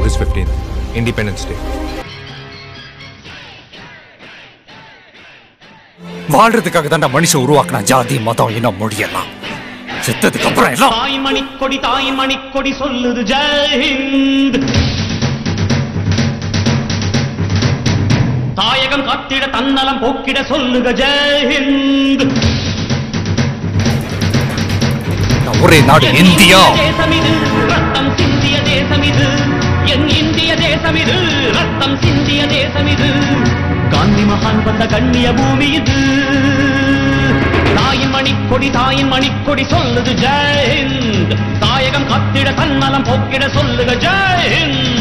August 15th, Independence Day. வாழ்றதுக்காக தான்டா மனுஷன் உருவாக்குனா ஜாதி மதம் இனம் மொழியெல்லாம் செத்ததுக்கு அப்புறம் எல்லாம் தாயின் மணிக்கொடி தாயின் மணிக்கொடி சொல்லுது ஜெயஹிந்த் தாயகம் காத்திட தன்னலம் போக்கிட சொல்லுக ஜெயஹிந்த் நான் ஒரே நாடு இந்தியா தேசம் இது ரத்தம் சிந்திய தேசம் இது என் இந்திய தேசம் இது ரத்தம் சிந்திய தேசம் இது காந்தி மகான் வந்த கண்ணிய பூமி இது தாயின் மணிக்கொடி தாயின் மணிக்கொடி சொல்லுது ஜெயஹிந்த் தாயகம் காத்திட தன்னலம் போக்கிட சொல்லுக ஜெயஹிந்த்